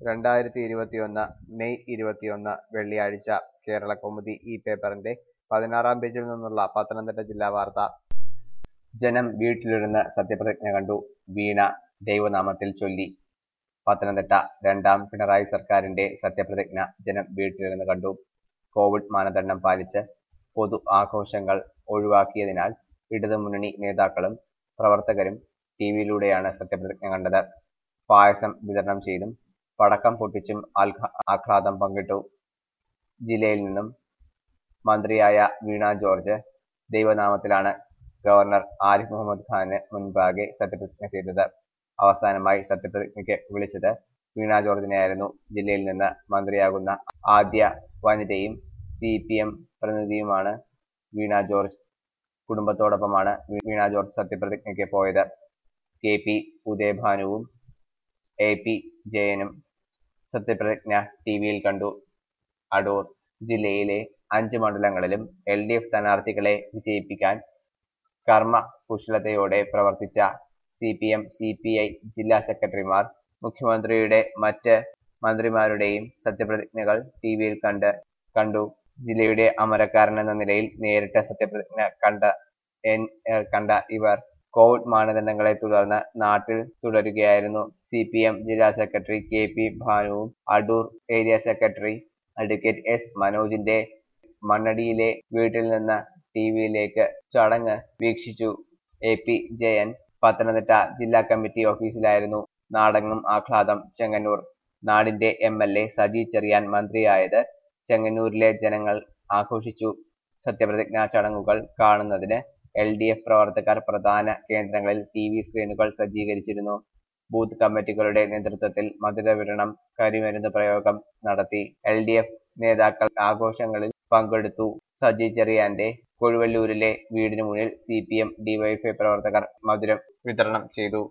രണ്ടായിരത്തി ഇരുപത്തിയൊന്ന് മെയ് ഇരുപത്തിയൊന്ന് വെള്ളിയാഴ്ച കേരളകൗമുദി ഈ പേപ്പറിന്റെ പതിനാറാം പേജിൽ നിന്നുള്ള പത്തനംതിട്ട ജില്ലാ വാർത്ത ജനം വീട്ടിലിരുന്ന് സത്യപ്രതിജ്ഞ കണ്ടു വീണ ദൈവനാമത്തിൽ ചൊല്ലി പത്തനംതിട്ട രണ്ടാം പിണറായി സർക്കാരിന്റെ സത്യപ്രതിജ്ഞ ജനം വീട്ടിലിരുന്ന് കണ്ടു കോവിഡ് മാനദണ്ഡം പാലിച്ച് പൊതു ആഘോഷങ്ങൾ ഒഴിവാക്കിയതിനാൽ ഇടതുമുന്നണി നേതാക്കളും പ്രവർത്തകരും ടിവിയിലൂടെയാണ് സത്യപ്രതിജ്ഞ കണ്ടത് പായസം വിതരണം ചെയ്തും പടക്കം പൊട്ടിച്ചും ആൽഘ- ആഹ്ലാദം പങ്കിട്ടു ജില്ലയിൽ നിന്നും മന്ത്രിയായ വീണ ജോർജ് ദൈവനാമത്തിലാണ് ഗവർണർ ആരിഫ് മുഹമ്മദ് ഖാന് മുൻപാകെ സത്യപ്രതിജ്ഞ ചെയ്തത് അവസാനമായി സത്യപ്രതിജ്ഞയ്ക്ക് വിളിച്ചത് വീണ ജോർജിനെയായിരുന്നു ജില്ലയിൽ നിന്ന് മന്ത്രിയാകുന്ന ആദ്യ വനിതയും സി പി എം പ്രതിനിധിയുമാണ് വീണ ജോർജ് കുടുംബത്തോടൊപ്പമാണ് വീ- വീണ ജോർജ് സത്യപ്രതിജ്ഞയ്ക്ക് പോയത് കെ പി ഉദയഭാനുവും എ പി ജയനും സത്യപ്രതിജ്ഞ ടി വിയിൽ കണ്ടു അടൂർ ജില്ലയിലെ അഞ്ച് മണ്ഡലങ്ങളിലും എൽ ഡി എഫ് സ്ഥാനാർത്ഥികളെ വിജയിപ്പിക്കാൻ കർമ്മ കുശലതയോടെ പ്രവർത്തിച്ച C P M C P I ജില്ലാ സെക്രട്ടറിമാർ മുഖ്യമന്ത്രിയുടെ മറ്റ് മന്ത്രിമാരുടെയും സത്യപ്രതിജ്ഞകൾ ടി വിയിൽ കണ്ട് കണ്ടു ജില്ലയുടെ അമരക്കാരൻ എന്ന നിലയിൽ നേരിട്ട് സത്യപ്രതിജ്ഞ കണ്ട എൻ- ഏർ കണ്ട ഇവർ കോവിഡ് മാനദണ്ഡങ്ങളെ തുടർന്ന് നാട്ടിൽ തുടരുകയായിരുന്നു സി പി എം ജില്ലാ സെക്രട്ടറി കെ പി ഭാനുവും Adoor area secretary advocate S മനോജിന്റെ മണ്ണടിയിലെ വീട്ടിൽ നിന്ന് ടി വിയിലേക്ക് ചടങ്ങ് വീക്ഷിച്ചു എ പി ജയൻ പത്തനംതിട്ട ജില്ലാ കമ്മിറ്റി ഓഫീസിലായിരുന്നു നാടങ്ങും ആഹ്ലാദം ചെങ്ങന്നൂർ നാടിന്റെ M L A Saji Cherian മന്ത്രിയായത് ചെങ്ങന്നൂരിലെ ജനങ്ങൾ ആഘോഷിച്ചു സത്യപ്രതിജ്ഞാ ചടങ്ങുകൾ കാണുന്നതിന് എൽ ഡി എഫ് പ്രവർത്തകർ പ്രധാന കേന്ദ്രങ്ങളിൽ ടി വി സ്ക്രീനുകൾ സജ്ജീകരിച്ചിരുന്നു ബൂത്ത് കമ്മിറ്റികളുടെ നേതൃത്വത്തിൽ മധുര വിതരണം കരിമരുന്ന് പ്രയോഗം നടത്തി എൽ ഡി എഫ് നേതാക്കൾ ആഘോഷങ്ങളിൽ പങ്കെടുത്തു സജി ചെറിയാന്റെ കൊഴുവല്ലൂരിലെ വീടിന് മുന്നിൽ സി പി എം ഡിവൈഎഫ്ഐ പ്രവർത്തകർ മധുരം വിതരണം ചെയ്തു